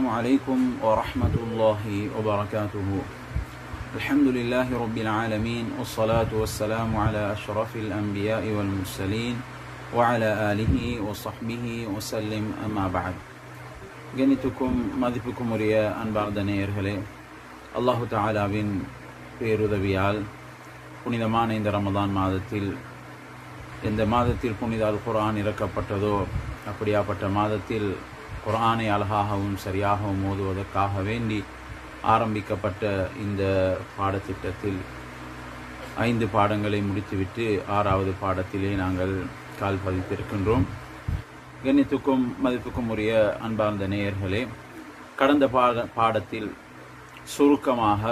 عليكم ورحمة الله وبركاته الحمد لله رب العالمين والصلاة والسلام على أشرف الأنبياء والمرسلين وعلى آله وصحبه وسلم أما بعد கணித்துக்கும் மதிப்புக்கும் உரிய அன்பார்ந்த நேயர்களே அல்லாஹு தாலாவின் பேருதவியால் புனிதமான இந்த ரமதான் மாதத்தில் எந்த மாதத்தில் புனித அல் குர்ஆன் இறக்கப்பட்டதோ அப்படியாப்பட்ட மாதத்தில் குர்ஆனை அழகாகவும் சரியாகவும் ஓதுவதற்காக வேண்டி ஆரம்பிக்கப்பட்ட இந்த பாடத்திட்டத்தில் ஐந்து பாடங்களை முடித்துவிட்டு ஆறாவது பாடத்திலே நாங்கள் கால் பதித்திருக்கின்றோம் கண்ணியத்துக்கும் மதிப்புக்கும் உரிய அன்பார்ந்த நேயர்களே கடந்த பாட பாடத்தில் சுருக்கமாக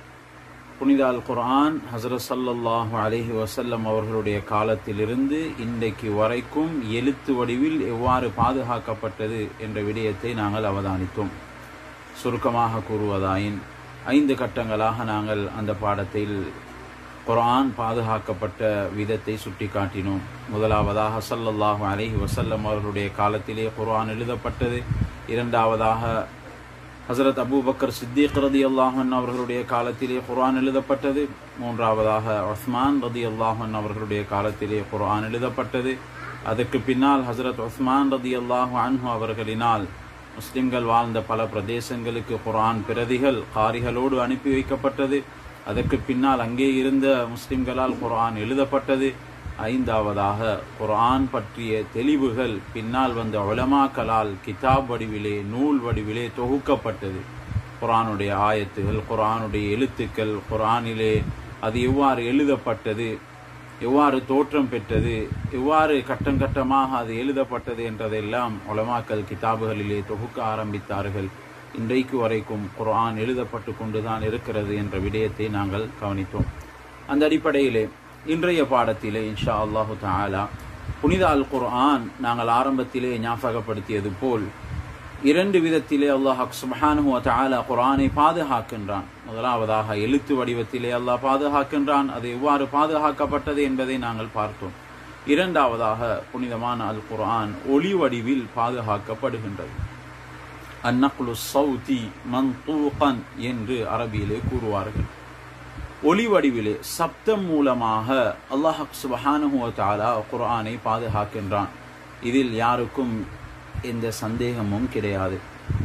புனித அல் குர்ஆன் ஹசரத் சல்லல்லாஹு அலைஹி வசல்லம் அவர்களுடைய காலத்திலிருந்து இன்றைக்கு வரைக்கும் எழுத்து வடிவில் எவ்வாறு பாதுகாக்கப்பட்டது என்ற விடயத்தை நாங்கள் அவதானித்தோம் சுருக்கமாக கூறுவதாயின் ஐந்து கட்டங்களாக நாங்கள் அந்த பாடத்தில் குர்ஆன் பாதுகாக்கப்பட்ட விதத்தை சுட்டிக்காட்டினோம் முதலாவதாக சல்லல்லாஹு அலைஹி வசல்லம் அவர்களுடைய காலத்திலே குர்ஆன் எழுதப்பட்டது இரண்டாவதாக ஹசரத் அபூபக்கர் சித்திக் ரதி அல்லாஹன் அவர்களுடைய காலத்திலே குர்ஆன் எழுதப்பட்டது மூன்றாவதாக உஸ்மான் ரதி அல்லாஹன் அவர்களுடைய காலத்திலே குர்ஆன் எழுதப்பட்டது அதற்கு பின்னால் ஹசரத் உஸ்மான் ரதி அல்லாஹு அன்ஹு அவர்களினால் முஸ்லிம்கள் வாழ்ந்த பல பிரதேசங்களுக்கு குர்ஆன் பிரதிகள் காரிகளோடு அனுப்பி வைக்கப்பட்டது அதற்கு பின்னால் அங்கே இருந்த முஸ்லிம்களால் குர்ஆன் எழுதப்பட்டது ஐந்தாவதாக குர்ஆன் பற்றிய தெளிவுகள் பின்னால் வந்த உலமாக்களால் கிதாப் வடிவிலே நூல் வடிவிலே தொகுக்கப்பட்டது குர்ஆனுடைய ஆயத்துகள் குர்ஆனுடைய எழுத்துக்கள் குர்ஆனிலே அது எவ்வாறு எழுதப்பட்டது எவ்வாறு தோற்றம் பெற்றது எவ்வாறு கட்டம் கட்டமாக அது எழுதப்பட்டது என்றதெல்லாம் உலமாக்கல் கிதாபுகளிலே தொகுக்க ஆரம்பித்தார்கள் இன்றைக்கு வரைக்கும் குர்ஆன் எழுதப்பட்டு கொண்டுதான் இருக்கிறது என்ற விடயத்தை நாங்கள் கவனித்தோம் அந்த அடிப்படையிலே இன்றைய பாடத்திலே இன்ஷா அல்லாஹு தாலா புனித அல் குர்ஆன் நாங்கள் ஆரம்பத்திலே ஞாபகப்படுத்தியது போல் இரண்டு விதத்திலே அல்லாஹ் சுபஹானு தாலா குர்ஆனை பாதுகாக்கின்றான் முதலாவதாக எழுத்து வடிவத்திலே அல்லாஹ் பாதுகாக்கின்றான் அது எவ்வாறு பாதுகாக்கப்பட்டது என்பதை நாங்கள் பார்த்தோம் இரண்டாவதாக புனிதமான அல் குர்ஆன் ஒளி வடிவில் பாதுகாக்கப்படுகின்றது அந்நகுலு சவுதி மந்தூகன் என்று அரபியிலே கூறுவார்கள் ஒளி வடிவிலே சப்தம் மூலமாக அல்லாஹ் சுபஹானுவ தாலா குர்ஆனை பாதுகாக்கின்றான் இதில் யாருக்கும் எந்த சந்தேகமும் கிடையாது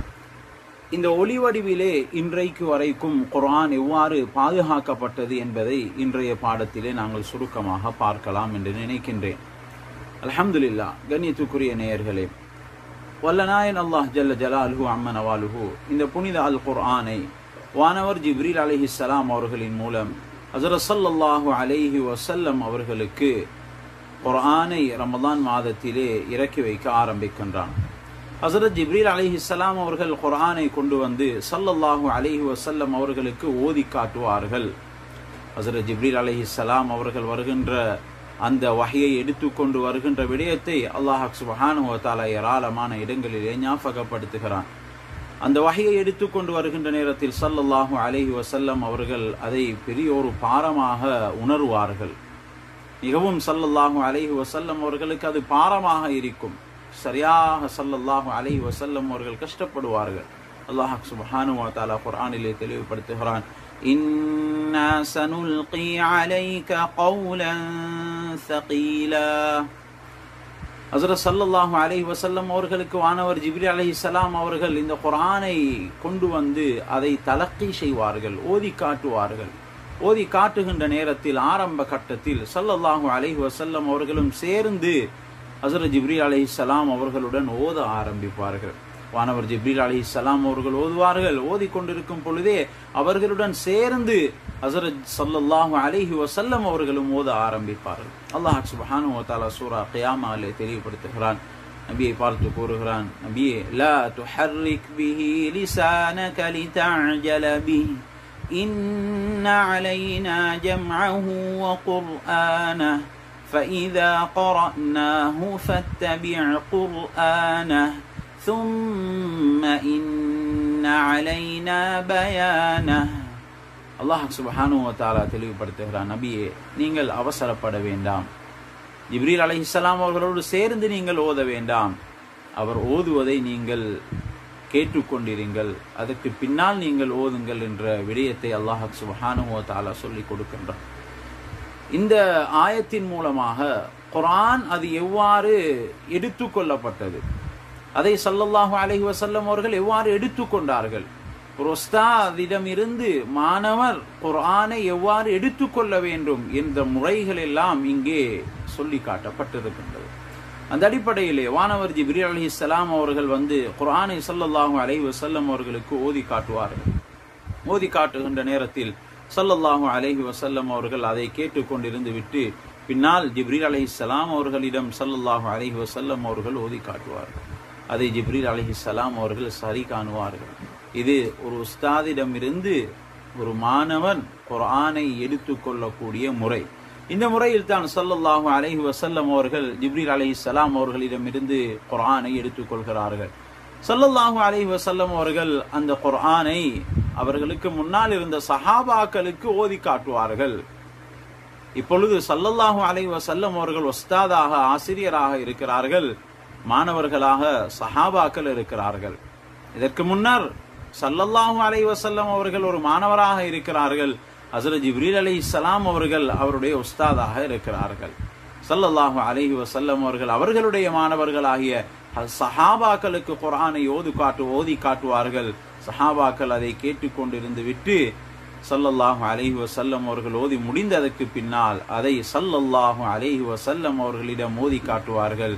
இந்த ஒளி வடிவிலே இன்றைக்கு வரைக்கும் குர்ஆன் எவ்வாறு பாதுகாக்கப்பட்டது என்பதை இன்றைய பாடத்திலே நாங்கள் சுருக்கமாக பார்க்கலாம் என்று நினைக்கின்றேன் அலமதுல்லா கண்ணியத்துக்குரிய நேயர்களே வல்லநாயன் அல்லாஹ் ஜல்ல ஜலாலுஹு அம்மன் அவாலுஹு இந்த புனித அல் குர்ஆனை வானவர் ஜிப்ரீல் அலிஹிஸ்லாம் அவர்களின் மூலம் ஹசரத் சல்லாஹூ அலைஹி வசல்லம் அவர்களுக்கு குர்ஆனை ரமதான் மாதத்திலே இறக்கி வைக்க ஆரம்பிக்கின்றான் ஹசரத் ஜிப்ரீல் அலிஹிஸ்லாம் அவர்கள் குர்ஆனை கொண்டு வந்து சல்லல்லாஹூ அலைஹி வசல்லம் அவர்களுக்கு ஓதி காட்டுவார்கள் ஹசரத் ஜிப்ரீல் அலிஹிஸ்லாம் அவர்கள் வருகின்ற அந்த வகையை எடுத்துக்கொண்டு வருகின்ற விடயத்தை அல்லாஹ் சுபஹானுவத்தாலா ஏராளமான இடங்களிலே ஞாபகப்படுத்துகிறான் அந்த வகையை எடுத்துக்கொண்டு வருகின்ற நேரத்தில் சல்லல்லாஹு அலைஹி வசல்லம் அவர்கள் அதை பெரிய ஒரு பாரமாக உணர்வார்கள் மிகவும் சல்லல்லாஹு அலைஹி வசல்லம் அவர்களுக்கு அது பாரமாக இருக்கும் சரியாக சல்லல்லாஹு அலைஹி வசல்லம் அவர்கள் கஷ்டப்படுவார்கள் அல்லாஹ் சுபஹானுவத்தாலா குர்ஆனிலே தெளிவுபடுத்துகிறான் إنا سنلقي عليك قولا ثقيلا ஹசரத் சல்லல்லாஹு அலைஹி வசல்லம் அவர்களுக்கு வானவர் ஜிப்ரி அலஹி சலாம் அவர்கள் இந்த குரானை கொண்டு வந்து அதை தலக்கி செய்வார்கள் ஓதி காட்டுவார்கள் ஓதி காட்டுகின்ற நேரத்தில் ஆரம்ப கட்டத்தில் சல்லல்லாஹு அலைஹி வசல்லம் அவர்களும் சேர்ந்து ஹசரத் ஜிப்ரி அலஹி சலாம் அவர்களுடன் ஓத ஆரம்பிப்பார்கள் வானவர் ஜிப்ரீல் அலி சலாம் அவர்கள் ஓதுவார்கள் ஓதிக்கொண்டிருக்கும் பொழுதே அவர்களுடன் சேர்ந்து ஹசரத் சல்லல்லாஹு அலிஹி வசல்லம் அவர்களும் ஓத ஆரம்பிப்பார்கள் அல்லாஹ் சுபஹானு தாலா சூரா கியாமாலே தெளிவுபடுத்துகிறான் நபியை பார்த்து கூறுகிறான் நபியே லா துஹர்ரிக் பிஹி லிசானக லிதஅஜல பிஹி إن علينا جمعه وقرآنه فإذا قرأناه فاتبع قرآنه ثم إن علينا بيانه அல்லாஹ் சுபஹானு தாலா தெளிவுபடுத்துகிறான் நபியே நீங்கள் அவசரப்பட வேண்டாம் ஜிப்ரீல் அலைஹிஸ்ஸலாம் அவர்களோடு சேர்ந்து நீங்கள் ஓத வேண்டாம் அவர் ஓதுவதை நீங்கள் கேட்டுக்கொண்டிருங்கள் அதற்கு பின்னால் நீங்கள் ஓதுங்கள் என்ற விடயத்தை அல்லாஹ் சுபஹானுவ தாலா சொல்லிக் கொடுக்கின்றான் இந்த ஆயத்தின் மூலமாக குர்ஆன் அது எவ்வாறு எடுத்துக்கொள்ளப்பட்டது அதை சல்லல்லாஹு அலைஹி வஸல்லம் அவர்கள் எவ்வாறு எடுத்துக்கொண்டார்கள் ஒரு ஒஸ்தாதிடமிருந்து மாணவர் குர்ஆனை எவ்வாறு எடுத்துக்கொள்ள வேண்டும் என்ற முறைகள் எல்லாம் இங்கே சொல்லி காட்டப்பட்டிருக்கின்றது அந்த அடிப்படையிலே வானவர் ஜிப்ரி அலிஹிஸ்ஸலாம் அவர்கள் வந்து குர்ஆனை சல்லல்லாஹு அலைஹி வஸல்லம் அவர்களுக்கு ஓதி காட்டுவார்கள் ஓதி காட்டுகின்ற நேரத்தில் சல்லல்லாஹு அலைஹி வஸல்லம் அவர்கள் அதை கேட்டுக்கொண்டிருந்து விட்டு பின்னால் ஜிப்ரீல் அலைஹிஸ்ஸலாம் அவர்களிடம் சல்லல்லாஹு அலைஹி வஸல்லம் அவர்கள் ஓதி காட்டுவார்கள் அதை ஜிப்ரீல் அலைஹிஸ்ஸலாம் அவர்கள் சரி காணுவார்கள் இது ஒரு உஸ்தாதிடமிருந்து ஒரு மாணவன் குர்ஆனை எடுத்துக்கொள்ளக்கூடிய முறை இந்த முறையில் தான் சல்லல்லாஹு அலைஹி வஸல்லம் அவர்கள் ஜிப்ரீல் அலைஹிஸ்ஸலாம் அவர்களிடமிருந்து குர்ஆனை எடுத்துக்கொள்கிறார்கள் சல்லல்லாஹு அலைஹி வஸல்லம் அவர்கள் அந்த குர்ஆனை அவர்களுக்கு முன்னால் இருந்த சஹாபாக்களுக்கு ஓதி காட்டுவார்கள் இப்பொழுது சல்லல்லாஹு அலைஹி வஸல்லம் அவர்கள் ஒஸ்தாதாக ஆசிரியராக இருக்கிறார்கள் மாணவர்களாக சஹாபாக்கள் இருக்கிறார்கள் இதற்கு முன்னர் சல்லல்லாஹு அலைஹி வஸல்லம் அவர்கள் ஒரு மாணவராக இருக்கிறார்கள் ஹசரத் ஜிப்ரீல் அலி இஸ்லாம் அவர்கள் அவருடைய உஸ்தாதாக இருக்கிறார்கள் சல்லல்லாஹு அலைஹி வஸல்லம் அவர்கள் அவர்களுடைய மாணவர்களாகிய சஹாபாக்களுக்கு குர்ஆனை ஓது காட்டு ஓதி காட்டுவார்கள் சஹாபாக்கள் அதை கேட்டுக்கொண்டிருந்து விட்டு சல்லல்லாஹு அலைஹி வசல்லம் அவர்கள் ஓதி முடிந்ததற்கு பின்னால் அதை சல்லல்லாஹு அலைஹி வசல்லம் அவர்களிடம் ஓதி காட்டுவார்கள்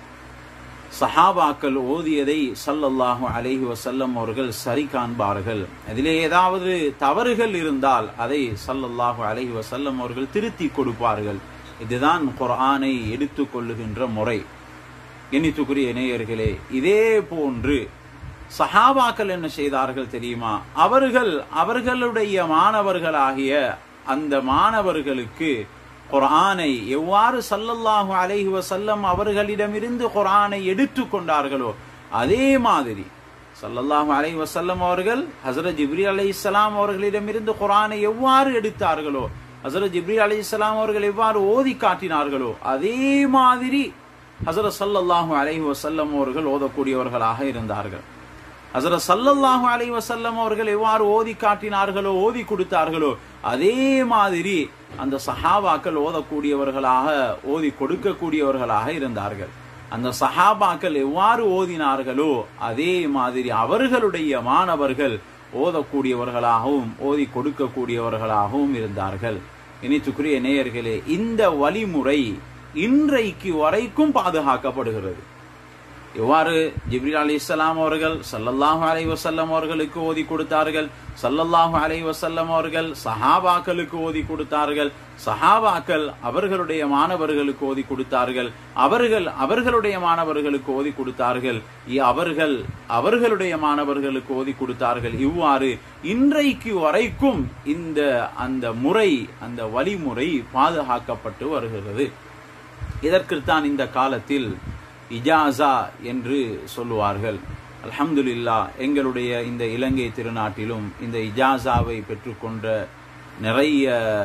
சஹாபாக்கள் ஓதியதை சல்லல்லாஹு அலைஹி வசல்லம் அவர்கள் சரி காண்பார்கள் அதிலே ஏதாவது தவறுகள் இருந்தால் அதை சல்லல்லாஹு அலைஹி வசல்லம் அவர்கள் திருத்தி கொடுப்பார்கள் இதுதான் குர்ஆனை எடுத்துக்கொள்ளுகின்ற முறை எண்ணித்துக்குரிய நேயர்களே இதே போன்று சஹாபாக்கள் என்ன செய்தார்கள் தெரியுமா அவர்கள் அவர்களுடைய மாணவர்களாகிய அந்த மாணவர்களுக்கு குர்ஆனை எவ்வாறு சல்லல்லாஹு அலைஹி வசல்லம் அவர்களிடமிருந்து குர்ஆனை எடுத்து கொண்டார்களோ அதே மாதிரி சல்லல்லாஹு அலைஹி வசல்லம் அவர்கள் ஹசரத் ஜிப்ரி அலை இஸ்லாம் அவர்களிடமிருந்து குர்ஆனை எவ்வாறு எடுத்தார்களோ ஹசரத் ஜிப்ரி அலை இஸ்லாம் அவர்கள் எவ்வாறு ஓதி காட்டினார்களோ அதே மாதிரி ஹசரத் சல்லல்லாஹு அலைஹி வசல்லம் அவர்கள் ஓதக்கூடியவர்களாக இருந்தார்கள் ஹசரத் சல்லல்லாஹு அலைஹி வசல்லம் அவர்கள் எவ்வாறு ஓதி காட்டினார்களோ ஓதி கொடுத்தார்களோ அதே மாதிரி அந்த சஹாபாக்கள் ஓதக்கூடியவர்களாக ஓதி கொடுக்கக்கூடியவர்களாக இருந்தார்கள் அந்த சஹாபாக்கள் எவ்வாறு ஓதினார்களோ அதே மாதிரி அவர்களுடைய மாணவர்கள் ஓதக்கூடியவர்களாகவும் ஓதி கொடுக்கக்கூடியவர்களாகவும் இருந்தார்கள் இனித்துக்குரிய நேயர்களே இந்த வழிமுறை இன்றைக்கு வரைக்கும் பாதுகாக்கப்படுகிறது எவ்வாறு ஜிப்ரீல் அலி இஸ்லாம் அவர்கள் சல்லல்லாஹு அலை வசல்லம் அவர்களுக்கு ஓதி கொடுத்தார்கள் சல்லல்லாஹு அலை வசல்லம் அவர்கள் சஹாபாக்களுக்கு ஓதி கொடுத்தார்கள் சஹாபாக்கள் அவர்களுடைய மாணவர்களுக்கு ஓதி கொடுத்தார்கள் அவர்கள் அவர்களுடைய மாணவர்களுக்கு ஓதி கொடுத்தார்கள் அவர்கள் அவர்களுடைய மாணவர்களுக்கு ஓதி கொடுத்தார்கள் இவ்வாறு இன்றைக்கு வரைக்கும் இந்த அந்த முறை அந்த வழிமுறை பாதுகாக்கப்பட்டு வருகிறது இதற்குத்தான் இந்த காலத்தில் இஜாசா என்று சொல்லுவார்கள் அல்ஹம்துலில்லா எங்களுடைய இந்த இலங்கை திருநாட்டிலும் இந்த இஜாசாவை பெற்றுக்கொண்ட நிறைய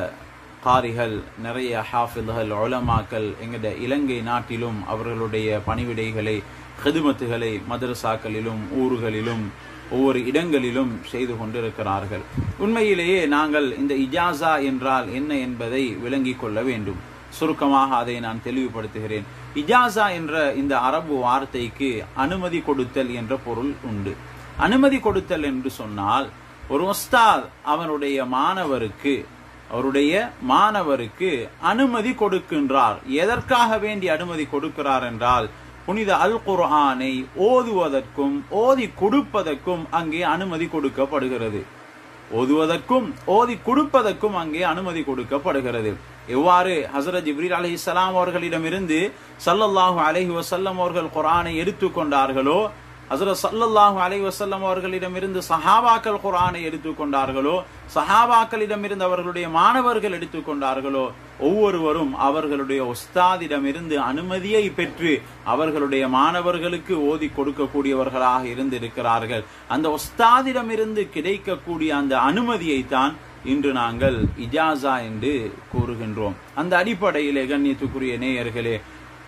காரிகள் நிறைய ஹாஃபில்கள் ஒலமாக்கள் எங்களுடைய இலங்கை நாட்டிலும் அவர்களுடைய பணிவிடைகளை ஹெதுமத்துகளை மதரசாக்களிலும் ஊர்களிலும் ஒவ்வொரு இடங்களிலும் செய்து கொண்டிருக்கிறார்கள் உண்மையிலேயே நாங்கள் இந்த இஜாசா என்றால் என்ன என்பதை விளங்கிக் கொள்ள வேண்டும் சுருக்கமாக அதை நான் தெளிவுபடுத்துகிறேன் இஜாசா என்ற இந்த அரபு வார்த்தைக்கு அனுமதி கொடுத்தல் என்ற பொருள் உண்டு அனுமதி கொடுத்தல் என்று சொன்னால் ஒரு உஸ்தாத் அவனுடைய மாணவருக்கு அவருடைய மாணவருக்கு அனுமதி கொடுக்கின்றார் எதற்காக வேண்டி அனுமதி கொடுக்கிறார் என்றால் புனித அல் குர்ஆனை ஓதுவதற்கும் ஓதி கொடுப்பதற்கும் அங்கே அனுமதி கொடுக்கப்படுகிறது ஓதுவதற்கும் ஓதி கொடுப்பதற்கும் அங்கே அனுமதி கொடுக்கப்படுகிறது எவ்வாறு ஹசரத் ஜிப்ரீல் அலி இஸ்லாம் அவர்களிடமிருந்து சல்லல்லாஹு அலஹி வசல்லம் அவர்கள் குரானை எடுத்துக்கொண்டார்களோ ஹசரத் சல்லல்லாஹு அலை வசல்லம் அவர்களிடமிருந்து சஹாபாக்கள் குரானை எடுத்துக்கொண்டார்களோ சஹாபாக்களிடமிருந்து அவர்களுடைய மாணவர்கள் எடுத்துக்கொண்டார்களோ ஒவ்வொருவரும் அவர்களுடைய ஒஸ்தாதிடமிருந்து அனுமதியை பெற்று அவர்களுடைய மாணவர்களுக்கு ஓதி கொடுக்கக்கூடியவர்களாக இருந்திருக்கிறார்கள் அந்த ஒஸ்தாதிடமிருந்து கிடைக்கக்கூடிய அந்த அனுமதியை தான் இன்று நாங்கள் இஜாசா என்று கூறுகின்றோம் அந்த அடிப்படையிலே கண்ணியத்துக்குரிய நேயர்களே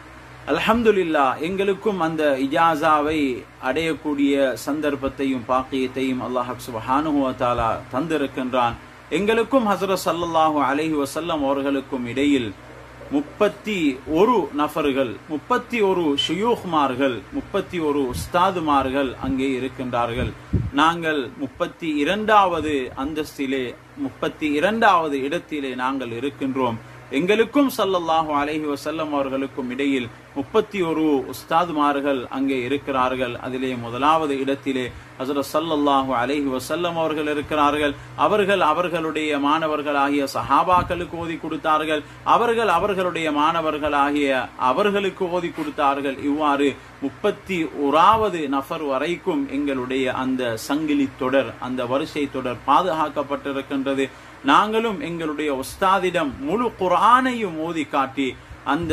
அல்ஹம்துலில்லா எங்களுக்கும் அந்த இஜாசாவை அடையக்கூடிய சந்தர்ப்பத்தையும் பாக்கியத்தையும் அல்லாஹ் சுபஹானுஹு வ தஆலா தந்திருக்கின்றான் எங்களுக்கும் ஹசரத் ஸல்லல்லாஹு அலைஹி வஸல்லம் அவர்களுக்கும் இடையில் முப்பத்தி ஒரு நபர்கள் முப்பத்தி ஒரு ஷுயூஹ்மார்கள் முப்பத்தி ஒரு உஸ்தாதுமார்கள் அங்கே இருக்கின்றார்கள் நாங்கள் முப்பத்தி இரண்டாவது அந்தஸ்திலே முப்பத்தி இரண்டாவது இடத்திலே நாங்கள் இருக்கின்றோம் எங்களுக்கும் சல்லல்லாஹு அலைஹி வசல்லம் அவர்களுக்கும் இடையில் முப்பத்தி ஒரு உஸ்தாதுமார்கள் அங்கே இருக்கிறார்கள் அதிலே முதலாவது இடத்திலே ஹசரத் சல்லல்லாஹு அலைஹி வசல்லம் அவர்கள் இருக்கிறார்கள் அவர்கள் அவர்களுடைய மாணவர்களாகிய சஹாபாக்களுக்கு ஓதி கொடுத்தார்கள் அவர்கள் அவர்களுடைய மாணவர்களாகிய அவர்களுக்கு ஓதி கொடுத்தார்கள் இவ்வாறு முப்பத்தி ஓராவது நபர் வரைக்கும் எங்களுடைய அந்த சங்கிலி தொடர் அந்த வரிசை தொடர் பாதுகாக்கப்பட்டிருக்கின்றது நாங்களும் எங்களுடைய உஸ்தாதிடம் முழு குரானையும் ஓதி காட்டி அந்த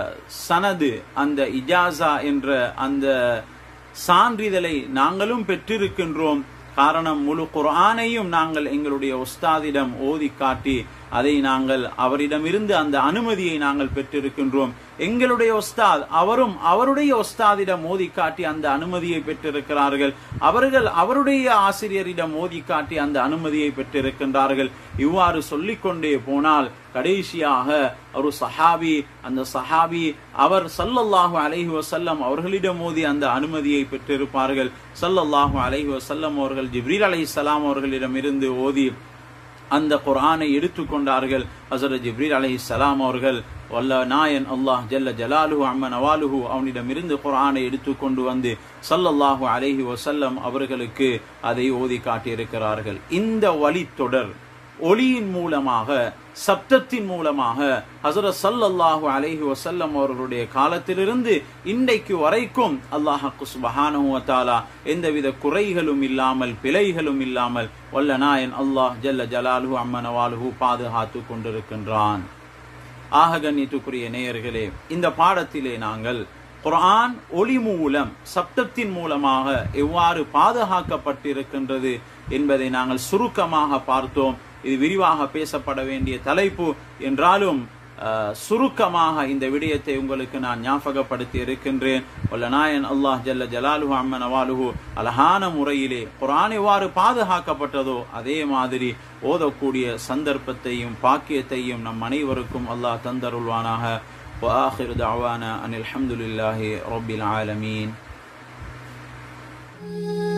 சனது அந்த இஜாசா என்ற அந்த சான்றிதழை நாங்களும் பெற்றிருக்கின்றோம் காரணம் முழு குர்ஆனையும் நாங்கள் எங்களுடைய உஸ்தாதிடம் ஓதி காட்டி அதை நாங்கள் அவரிடமிருந்து அந்த அனுமதியை நாங்கள் பெற்றிருக்கின்றோம் எங்களுடைய உஸ்தாத் அவரும் அவருடைய உஸ்தாதிடம் மோதி காட்டி அந்த அனுமதியை பெற்றிருக்கிறார்கள் அவர்கள் அவருடைய ஆசிரியரிடம் மோதி காட்டி அந்த அனுமதியை பெற்றிருக்கின்றார்கள் இவ்வாறு சொல்லிக்கொண்டே போனால் கடைசியாக ஒரு சஹாபி அந்த சஹாபி அவர் சல்லல்லாஹு அலைஹி வசல்லம் அவர்களிடம் மோதி அந்த அனுமதியை பெற்றிருப்பார்கள் சல்லல்லாஹு அலைஹி வசல்லம் அவர்கள் ஜிப்ரீல் அலைஹிஸ்ஸலாம் அவர்களிடம் இருந்து ஓதி அந்த குர்ஆனை எடுத்துக்கொண்டார்கள் ஹசரத் ஜிப்ரீல் அலஹி சலாம் அவர்கள் வல்ல நாயன் அல்லாஹ் ஜல்ல ஜலாலுஹு அம்மன் அவாலுஹு அவனிடமிருந்து குர்ஆனை எடுத்துக்கொண்டு வந்து சல்லல்லாஹு அலைஹி வசல்லம் அவர்களுக்கு அதை ஓதி காட்டியிருக்கிறார்கள் இந்த வழி தொடர் ஒளியின் மூலமாக சப்தத்தின் மூலமாக ஹசரத் சல்லல்லாஹு அலைஹி வசல்லம் அவர்களுடைய காலத்திலிருந்து இன்றைக்கு வரைக்கும் அல்லாஹு சுபஹானுவத்தாலா எந்தவித குறைகளும் இல்லாமல் பிழைகளும் இல்லாமல் வல்ல நாயன் அல்லாஹ் ஜல்ல ஜலாலுஹு அம்மனவாலுஹு பாதுகாத்து கொண்டிருக்கின்றான் ஆக கண்ணியத்துக்குரிய நேயர்களே இந்த பாடத்திலே நாங்கள் குர்ஆன் ஒளி மூலம் சப்தத்தின் மூலமாக எவ்வாறு பாதுகாக்கப்பட்டிருக்கின்றது என்பதை நாங்கள் சுருக்கமாக பார்த்தோம் இது விரிவாக பேசப்பட வேண்டிய தலைப்பு என்றாலும் சுருக்கமாக இந்த விடயத்தை உங்களுக்கு நான் ஞாபகப்படுத்தி இருக்கின்றேன் நாயன் அல்லாஹ் ஜல்ல ஜலாலுஹு அம்மன் அவாலுஹு அழகான முறையிலே குரான் எவ்வாறு பாதுகாக்கப்பட்டதோ அதே மாதிரி ஓதக்கூடிய சந்தர்ப்பத்தையும் பாக்கியத்தையும் நம் அனைவருக்கும் அல்லாஹ் தந்தருள்வானாக وآخر دعوانا أن الحمد لله رب العالمين